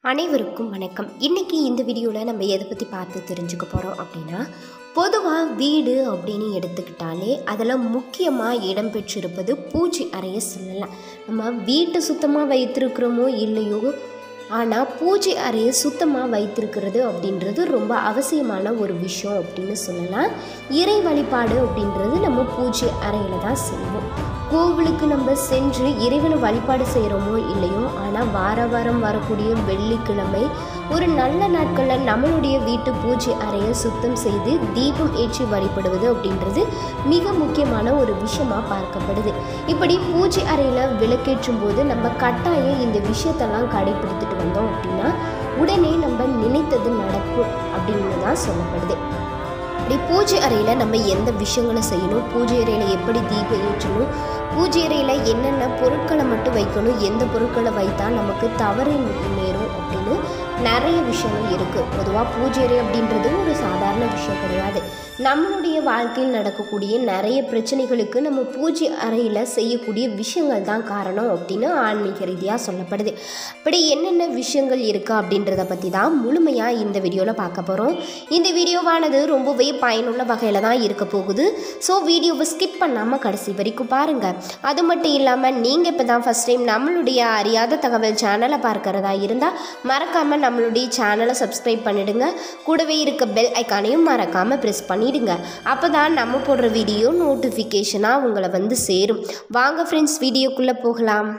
அனைவருக்கும் வணக்கம் இன்றைக்கி இந்த வீடியோவில் நம்ம எதை பற்றி பார்த்து தெரிஞ்சுக்க போகிறோம் அப்படின்னா பொதுவாக வீடு அப்படின்னு எடுத்துக்கிட்டாலே அதில் முக்கியமாக இடம்பெற்றிருப்பது பூஜை அறையை சொல்லலாம் நம்ம வீட்டை சுத்தமாக வைத்திருக்கிறோமோ இல்லையோ ஆனால் பூஜை அறையை சுத்தமாக வைத்திருக்கிறது அப்படின்றது ரொம்ப அவசியமான ஒரு விஷயம் அப்படின்னு சொல்லலாம் இறை வழிபாடு அப்படின்றது நம்ம பூஜை அறையில் தான் செய்வோம் கோவிலுக்கு நம்ம சென்று இறைவனை வழிபாடு செய்கிறோமோ இல்லையோ ஆனால் வார வாரம் வரக்கூடிய வெள்ளிக்கிழமை ஒரு நல்ல நாட்களில் நம்மளுடைய வீட்டு பூஜை அறையை சுத்தம் செய்து தீபம் ஏற்றி வழிபடுவது அப்படின்றது மிக முக்கியமான ஒரு விஷயமாக பார்க்கப்படுது இப்படி பூஜை அறையில் விளக்கேற்றும் போது நம்ம கட்டாயம் இந்த விஷயத்தெல்லாம் கடைபிடித்துட்டு வந்தோம் அப்படின்னா உடனே நம்ம நினைத்தது நடக்கும் அப்படின்னு தான் சொல்லப்படுது அப்படி பூஜை அறையில் நம்ம எந்த விஷயங்களை செய்யணும் பூஜை அறையில் எப்படி தீபம் ஏற்றணும் பூஜை அறையில் என்னென்ன பொருட்களை மட்டும் வைக்கணும் எந்த பொருட்களை வைத்தா நமக்கு தவறு நேரும் அப்படின்னு நிறைய விஷயங்கள் இருக்குது பொதுவாக பூஜை அறை அப்படின்றது ஒரு சாதாரண விஷயம் கிடையாது நம்மளுடைய வாழ்க்கையில் நடக்கக்கூடிய நிறைய பிரச்சனைகளுக்கு நம்ம பூஜை அறையில் செய்யக்கூடிய விஷயங்கள் தான் காரணம் அப்படின்னு ஆன்மீக ரீதியாக சொல்லப்படுது அப்படி என்னென்ன விஷயங்கள் இருக்கா அப்படின்றத பற்றி தான் முழுமையாக இந்த வீடியோவில் பார்க்க போகிறோம் இந்த வீடியோவானது ரொம்பவே பயனுள்ள வகையில் தான் இருக்க போகுது ஸோ வீடியோவை ஸ்கிப் பண்ணாமல் கடைசி வரைக்கும் பாருங்கள் அது மட்டும் இல்லாமல் நீங்கள் இப்போ தான் ஃபஸ்ட் டைம் நம்மளுடைய அறியாத தகவல் சேனலை பார்க்குறதா இருந்தால் மறக்காமல் நம்மளுடைய சேனலை சப்ஸ்கிரைப் பண்ணிடுங்க கூடவே இருக்க பெல் ஐக்கானையும் மறக்காமல் ப்ரெஸ் பண்ணிடுங்க அப்போ தான் நம்ம போடுற வீடியோ நோட்டிஃபிகேஷனாக உங்களை வந்து சேரும் வாங்க ஃப்ரெண்ட்ஸ் வீடியோக்குள்ளே போகலாம்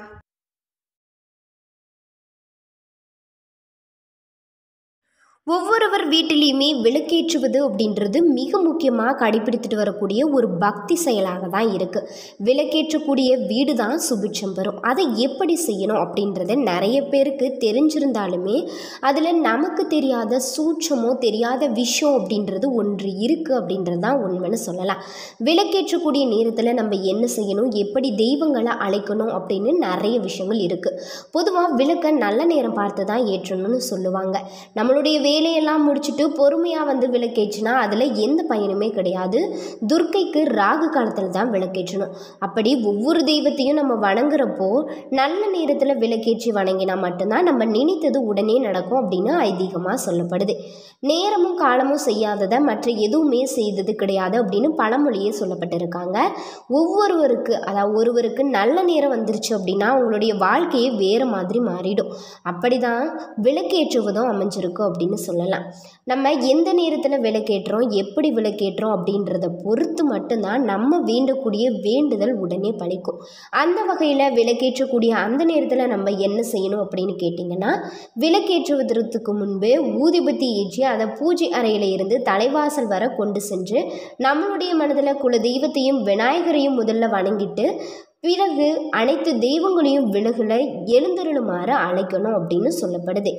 ஒவ்வொருவர் வீட்டிலையுமே விளக்கேற்றுவது அப்படின்றது மிக முக்கியமாக கடைபிடித்துட்டு வரக்கூடிய ஒரு பக்தி செயலாக தான் இருக்குது விளக்கேற்றக்கூடிய வீடு தான் சுபிட்சம் பெறும் அதை எப்படி செய்யணும் அப்படின்றத நிறைய பேருக்கு தெரிஞ்சிருந்தாலுமே அதில் நமக்கு தெரியாத சூட்சமோ தெரியாத விஷயம் அப்படின்றது ஒன்று இருக்குது அப்படின்றது தான் உண்மைன்னு சொல்லலாம் விளக்கேற்றக்கூடிய நேரத்தில் நம்ம என்ன செய்யணும் எப்படி தெய்வங்களை அழைக்கணும் அப்படின்னு நிறைய விஷயங்கள் இருக்குது பொதுவாக விளக்க நல்ல நேரம் பார்த்து தான் ஏற்றணும்னு சொல்லுவாங்க நம்மளுடைய வேலையெல்லாம் முடிச்சுட்டு பொறுமையாக வந்து விளக்கேற்றினா அதில் எந்த பயனுமே கிடையாது துர்க்கைக்கு ராகு காலத்தில் தான் விளக்கேற்றணும் அப்படி ஒவ்வொரு தெய்வத்தையும் நம்ம வணங்குறப்போ நல்ல நேரத்தில் விளக்கேற்றி வணங்கினா மட்டும்தான் நம்ம நினைத்தது உடனே நடக்கும் அப்படின்னு ஐதீகமாக சொல்லப்படுது நேரமும் காலமும் செய்யாததை மற்ற எதுவுமே செய்தது கிடையாது அப்படின்னு பழமொழியே சொல்லப்பட்டிருக்காங்க ஒவ்வொருவருக்கு அதாவது ஒருவருக்கு நல்ல நேரம் வந்துருச்சு அப்படின்னா அவங்களுடைய வாழ்க்கையே வேறு மாதிரி மாறிடும் அப்படி தான் விளக்கேற்றுவதும் அமைஞ்சிருக்கும் அப்படின்னு சொல்லலாம் நம்ம எந்த நேரத்தில் விளக்கேற்றுறோம் எப்படி விளக்கேற்றுறோம் அப்படின்றத பொறுத்து மட்டும்தான் நம்ம வேண்டக்கூடிய வேண்டுதல் உடனே பழிக்கும் அந்த வகையில் விளக்கேற்றக்கூடிய அந்த நேரத்தில் நம்ம என்ன செய்யணும் அப்படின்னு கேட்டிங்கன்னா விளக்கேற்றுவதற்கு முன்பே ஊதிபத்தி ஏற்றி அதை பூஜை அறையில் இருந்து தலைவாசல் வர கொண்டு சென்று நம்மளுடைய மனதில் குல தெய்வத்தையும் விநாயகரையும் முதல்ல வணங்கிட்டு பிறகு அனைத்து தெய்வங்களையும் விலகுல எழுந்தருளுமாறு அழைக்கணும் அப்படின்னு சொல்லப்படுது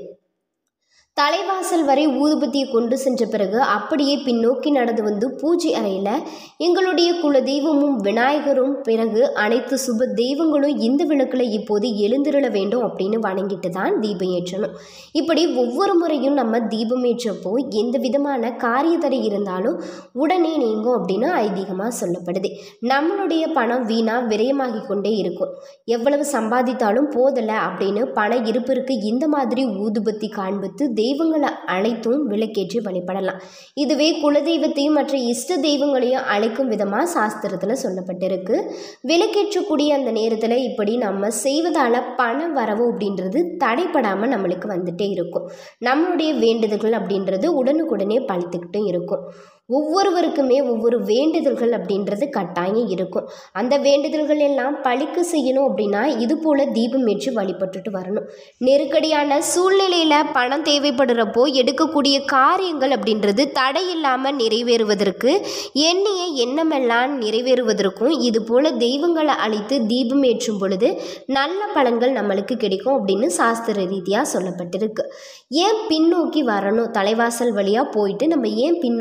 தலைவாசல் வரை ஊதுபத்தியை கொண்டு சென்ற பிறகு அப்படியே பின்னோக்கி நடந்து வந்து பூஜை அறையில் எங்களுடைய குல தெய்வமும் விநாயகரும் பிறகு அனைத்து சுப தெய்வங்களும் இந்த விளக்கில் இப்போது எழுந்திருள வேண்டும் அப்படின்னு வணங்கிட்டு தான் தீபம் ஏற்றணும் இப்படி ஒவ்வொரு முறையும் நம்ம தீபம் ஏற்றப்போ எந்த விதமான காரியத்தடை இருந்தாலும் உடனே நீங்கும் அப்படின்னு ஐதீகமாக சொல்லப்படுது நம்மளுடைய பணம் வீணாக விரயமாகி கொண்டே இருக்கும் எவ்வளவு சம்பாதித்தாலும் போதலை அப்படின்னு பண இருப்பிற்கு இந்த மாதிரி ஊதுபத்தி காண்பித்து தெய்வங்களை அழைத்தும் விளக்கேற்றி வழிபடலாம் இதுவே குலதெய்வத்தையும் மற்ற இஷ்ட தெய்வங்களையும் அழைக்கும் விதமாக சாஸ்திரத்தில் சொல்லப்பட்டிருக்கு விளக்கேற்றக்கூடிய அந்த நேரத்தில் இப்படி நம்ம செய்வதால் பண வரவு அப்படின்றது தடைப்படாமல் நம்மளுக்கு வந்துட்டே இருக்கும் நம்மளுடைய வேண்டுதல்கள் அப்படின்றது உடனுக்குடனே பழித்துக்கிட்டும் இருக்கும் ஒவ்வொருவருக்குமே ஒவ்வொரு வேண்டுதல்கள் அப்படின்றது கட்டாயம் இருக்கும் அந்த வேண்டுதல்கள் எல்லாம் பழிக்க செய்யணும் அப்படின்னா இது போல் தீபம் ஏற்றி வழிபட்டுட்டு வரணும் நெருக்கடியான சூழ்நிலையில் பணம் தேவைப்படுறப்போ எடுக்கக்கூடிய காரியங்கள் அப்படின்றது தடையில்லாமல் நிறைவேறுவதற்கு எண்ணிய எண்ணமெல்லாம் நிறைவேறுவதற்கும் இது போல் தெய்வங்களை அழைத்து தீபம் ஏற்றும் பொழுது நல்ல பலன்கள் நம்மளுக்கு கிடைக்கும் அப்படின்னு சாஸ்திர ரீதியாக சொல்லப்பட்டிருக்கு ஏன் பின்னோக்கி வரணும் தலைவாசல் வழியாக போயிட்டு நம்ம ஏன் பின்னோக்கி வரணும்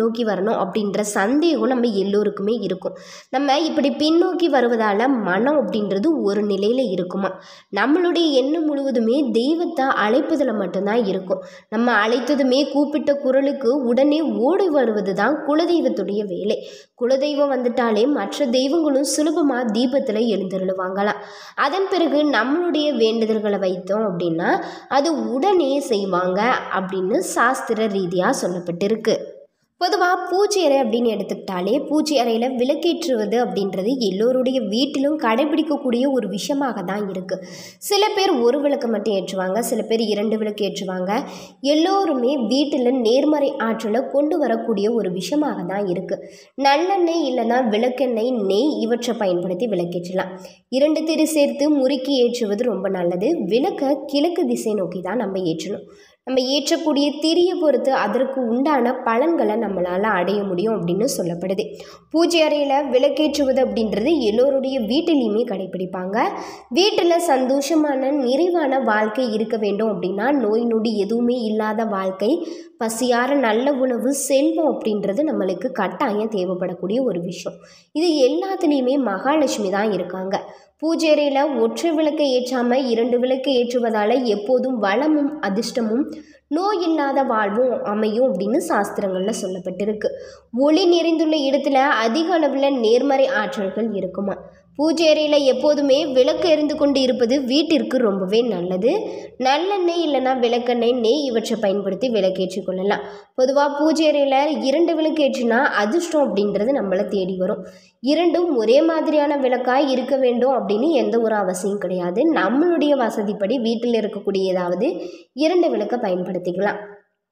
பண்ணணும் அப்படின்ற சந்தேகம் நம்ம எல்லோருக்குமே இருக்கும் நம்ம இப்படி பின்னோக்கி வருவதால் மனம் அப்படின்றது ஒரு நிலையில் இருக்குமா நம்மளுடைய எண்ணம் முழுவதுமே தெய்வத்தை அழைப்பதில் மட்டும்தான் இருக்கும் நம்ம அழைத்ததுமே கூப்பிட்ட குரலுக்கு உடனே ஓடி வருவது தான் குலதெய்வத்துடைய வேலை குலதெய்வம் வந்துட்டாலே மற்ற தெய்வங்களும் சுலபமாக தீபத்தில் எழுந்தருளுவாங்களாம் அதன் பிறகு நம்மளுடைய வேண்டுதல்களை வைத்தோம் அப்படின்னா அது உடனே செய்வாங்க அப்படின்னு சாஸ்திர ரீதியாக சொல்லப்பட்டிருக்கு பொதுவாக பூஜை அறை அப்படின்னு எடுத்துக்கிட்டாலே பூஜை அறையில் விளக்கேற்றுவது அப்படின்றது எல்லோருடைய வீட்டிலும் கடைபிடிக்கக்கூடிய ஒரு விஷயமாக தான் இருக்குது சில பேர் ஒரு விளக்கு மட்டும் ஏற்றுவாங்க சில பேர் இரண்டு விளக்கு ஏற்றுவாங்க எல்லோருமே வீட்டில் நேர்மறை ஆற்றலை கொண்டு வரக்கூடிய ஒரு விஷயமாக தான் இருக்குது நல்லெண்ணெய் இல்லைன்னா விளக்கெண்ணெய் நெய் இவற்றை பயன்படுத்தி விளக்கேற்றலாம் இரண்டு திரி சேர்த்து முறுக்கி ஏற்றுவது ரொம்ப நல்லது விளக்கை கிழக்கு திசை நோக்கி தான் நம்ம ஏற்றணும் நம்ம ஏற்றக்கூடிய திரியை பொறுத்து அதற்கு உண்டான பலன்களை நம்மளால் அடைய முடியும் அப்படின்னு சொல்லப்படுது பூஜை அறையில் விளக்கேற்றுவது அப்படின்றது எல்லோருடைய வீட்டிலையுமே கடைபிடிப்பாங்க வீட்டில் சந்தோஷமான நிறைவான வாழ்க்கை இருக்க வேண்டும் அப்படின்னா நோய் நொடி எதுவுமே இல்லாத வாழ்க்கை பசியார நல்ல உணவு செல்வம் அப்படின்றது நம்மளுக்கு கட்டாயம் தேவைப்படக்கூடிய ஒரு விஷயம் இது எல்லாத்துலேயுமே மகாலட்சுமி தான் இருக்காங்க பூஜை அறையில் ஒற்றை விளக்கை ஏற்றாமல் இரண்டு விளக்கை ஏற்றுவதால் எப்போதும் வளமும் அதிர்ஷ்டமும் நோய் இல்லாத வாழ்வும் அமையும் அப்படின்னு சாஸ்திரங்களில் சொல்லப்பட்டிருக்கு ஒளி நிறைந்துள்ள இடத்துல அதிக அளவில் நேர்மறை ஆற்றல்கள் இருக்குமா பூஜை அறையில் எப்போதுமே விளக்கு எரிந்து கொண்டு இருப்பது வீட்டிற்கு ரொம்பவே நல்லது நல்லெண்ணெய் இல்லைன்னா விளக்கெண்ணெய் நெய் இவற்றை பயன்படுத்தி விளக்கேற்றி கொள்ளலாம் பொதுவாக பூஜை அறையில் இரண்டு விளக்கு ஏற்றினா அதிர்ஷ்டம் அப்படின்றது நம்மளை தேடி வரும் இரண்டும் ஒரே மாதிரியான விளக்காக இருக்க வேண்டும் அப்படின்னு எந்த ஒரு அவசியம் கிடையாது நம்மளுடைய வசதிப்படி வீட்டில் இருக்கக்கூடிய ஏதாவது இரண்டு விளக்கை பயன்படுத்திக்கலாம்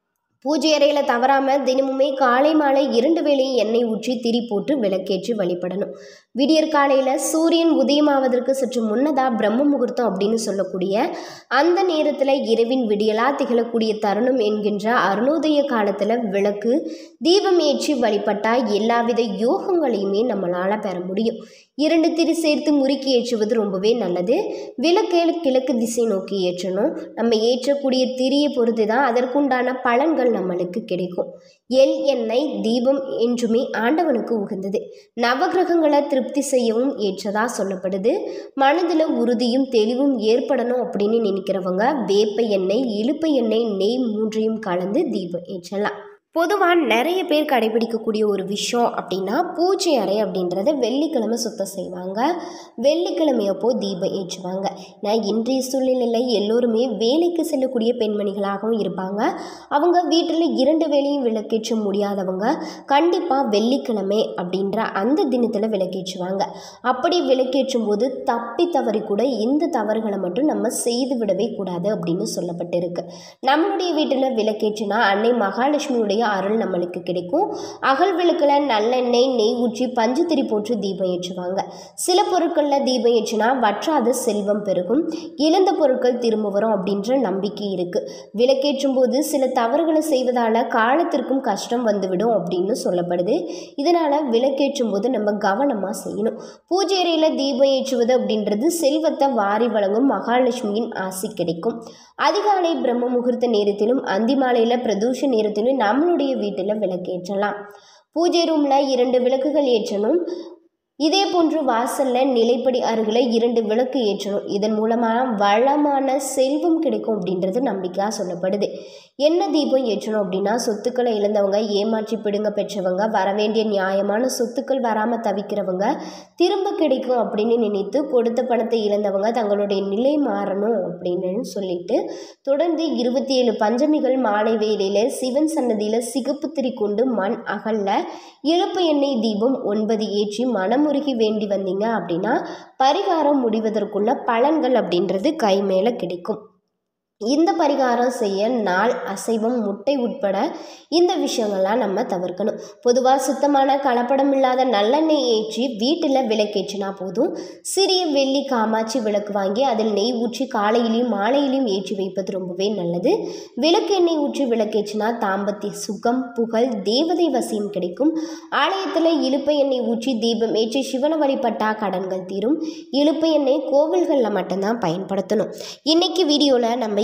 பூஜை அறையில் தவறாமல் தினமுமே காலை மாலை இரண்டு வேளையும் எண்ணெய் ஊற்றி திரி போட்டு விளக்கேற்றி வழிபடணும் விடியற் காலையில் சூரியன் உதயமாவதற்கு சற்று முன்னதாக பிரம்ம முகூர்த்தம் அப்படின்னு சொல்லக்கூடிய அந்த நேரத்தில் இரவின் விடியலாக திகழக்கூடிய தருணம் என்கின்ற அருணோதய காலத்தில் விளக்கு தீபம் ஏற்றி வழிபட்டால் எல்லாவித யோகங்களையுமே நம்மளால் பெற முடியும் இரண்டு திரி சேர்த்து முறுக்கி ஏற்றுவது ரொம்பவே நல்லது விளக்கு கிழக்கு திசை நோக்கி ஏற்றணும் நம்ம ஏற்றக்கூடிய திரியை பொறுத்து தான் அதற்குண்டான பலன்கள் நம்மளுக்கு கிடைக்கும் எல் எண்ணெய் தீபம் என்றுமே ஆண்டவனுக்கு உகந்தது நவகிரகங்களை திருப்தி செய்யவும் ஏற்றதா சொல்லப்படுது மனதில் உறுதியும் தெளிவும் ஏற்படணும் அப்படின்னு நினைக்கிறவங்க வேப்ப எண்ணெய் இழுப்ப எண்ணெய் நெய் மூன்றையும் கலந்து தீபம் ஏற்றலாம் பொதுவாக நிறைய பேர் கடைபிடிக்கக்கூடிய ஒரு விஷயம் அப்படின்னா பூஜை அறை அப்படின்றத வெள்ளிக்கிழமை சுத்தம் செய்வாங்க வெள்ளிக்கிழமை அப்போ தீபம் ஏற்றுவாங்க நான் இன்றைய சூழ்நிலையில் எல்லோருமே வேலைக்கு செல்லக்கூடிய பெண்மணிகளாகவும் இருப்பாங்க அவங்க வீட்டில் இரண்டு வேளையும் விளக்கேற்ற முடியாதவங்க கண்டிப்பாக வெள்ளிக்கிழமை அப்படின்ற அந்த தினத்தில் விளக்கேற்றுவாங்க அப்படி விளக்கேற்றும் போது தப்பி தவறி கூட இந்த தவறுகளை மட்டும் நம்ம செய்து விடவே கூடாது அப்படின்னு சொல்லப்பட்டிருக்கு நம்மளுடைய வீட்டில் விளக்கேற்றினா அன்னை மகாலட்சுமியுடைய அருள் நம்மளுக்கு கிடைக்கும் அகல் விளக்கில் நல்லெண்ணெய் நெய் ஊற்றி பஞ்சு திரி போட்டு தீபம் ஏற்றுவாங்க சில பொருட்களில் தீபம் ஏற்றினா வற்றாத செல்வம் பெருகும் இழந்த பொருட்கள் திரும்ப வரும் அப்படின்ற நம்பிக்கை இருக்குது விளக்கேற்றும் போது சில தவறுகளை செய்வதால் காலத்திற்கும் கஷ்டம் வந்துவிடும் அப்படின்னு சொல்லப்படுது இதனால் விளக்கேற்றும் போது நம்ம கவனமாக செய்யணும் பூஜை அறையில் தீபம் ஏற்றுவது அப்படின்றது செல்வத்தை வாரி வழங்கும் மகாலட்சுமியின் ஆசி கிடைக்கும் அதிகாலை பிரம்ம முகூர்த்த நேரத்திலும் அந்தி மாலையில் பிரதோஷ நேரத்திலும் நம்மளுடைய வீட்டில் விளக்கேற்றலாம் பூஜை ரூமில் இரண்டு விளக்குகள் ஏற்றணும் இதே போன்று வாசலில் நிலைப்படி அருகில் இரண்டு விளக்கு ஏற்றணும் இதன் மூலமாக வளமான செல்வம் கிடைக்கும் அப்படின்றது நம்பிக்கையாக சொல்லப்படுது என்ன தீபம் ஏற்றணும் அப்படின்னா சொத்துக்களை இழந்தவங்க ஏமாற்றி பிடுங்க பெற்றவங்க வரவேண்டிய நியாயமான சொத்துக்கள் வராமல் தவிக்கிறவங்க திரும்ப கிடைக்கும் அப்படின்னு நினைத்து கொடுத்த பணத்தை இழந்தவங்க தங்களுடைய நிலை மாறணும் அப்படின்னு சொல்லிட்டு தொடர்ந்து இருபத்தி ஏழு பஞ்சமிகள் மாலை வேளையில் சிவன் சன்னதியில் சிகப்பு திரி கொண்டு மண் அகல்ல இழுப்பு எண்ணெய் தீபம் ஒன்பது ஏற்றி மனமுருகி வேண்டி வந்தீங்க அப்படின்னா பரிகாரம் முடிவதற்குள்ள பலன்கள் அப்படின்றது கை மேலே கிடைக்கும் இந்த பரிகாரம் செய்ய நாள் அசைவம் முட்டை உட்பட இந்த விஷயங்கள்லாம் நம்ம தவிர்க்கணும் பொதுவாக சுத்தமான கலப்படம் இல்லாத நல்லெண்ணெய் ஏற்றி வீட்டில் விளக்கேற்றினா போதும் சிறிய வெள்ளி காமாட்சி விளக்கு வாங்கி அதில் நெய் ஊற்றி காலையிலையும் மாலையிலையும் ஏற்றி வைப்பது ரொம்பவே நல்லது விளக்கு எண்ணெய் ஊற்றி விளக்கேற்றினா தாம்பத்திய சுகம் புகழ் தேவதை வசியம் கிடைக்கும் ஆலயத்தில் இழுப்பை எண்ணெய் ஊற்றி தீபம் ஏற்றி சிவனை வழிபட்டா கடன்கள் தீரும் இழுப்பை எண்ணெய் கோவில்களில் மட்டும்தான் பயன்படுத்தணும் இன்னைக்கு வீடியோவில் நம்ம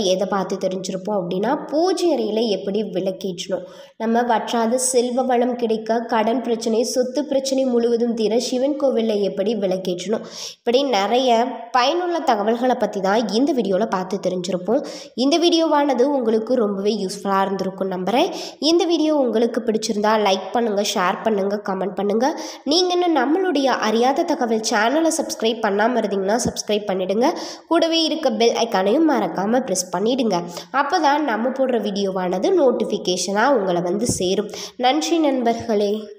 எதை பார்த்து தெரிஞ்சிருப்போம் அப்படின்னா பூஜை அறையில் எப்படி விளக்கேற்றணும் நம்ம வற்றாத செல்வ வளம் கிடைக்க கடன் பிரச்சனை சொத்து பிரச்சனை முழுவதும் தீர சிவன் கோவிலில் எப்படி விளக்கேற்றணும் இப்படி நிறைய பயனுள்ள தகவல்களை பற்றி தான் இந்த வீடியோவில் பார்த்து தெரிஞ்சிருப்போம் இந்த வீடியோவானது உங்களுக்கு ரொம்பவே யூஸ்ஃபுல்லாக இருந்திருக்கும் நம்புகிறேன் இந்த வீடியோ உங்களுக்கு பிடிச்சிருந்தா லைக் பண்ணுங்கள் ஷேர் பண்ணுங்கள் கமெண்ட் பண்ணுங்கள் நீங்கள் இன்னும் நம்மளுடைய அறியாத தகவல் சேனலை சப்ஸ்கிரைப் பண்ணாமல் இருந்தீங்கன்னா சப்ஸ்கிரைப் பண்ணிடுங்க கூடவே இருக்க பெல் ஐக்கானையும் மறக்காமல் ப்ரெஸ் பண்ணிடுங்க அப்போ தான் நம்ம போடுற வீடியோவானது நோட்டிஃபிகேஷனாக உங்களை வந்து சேரும் நன்றி நண்பர்களே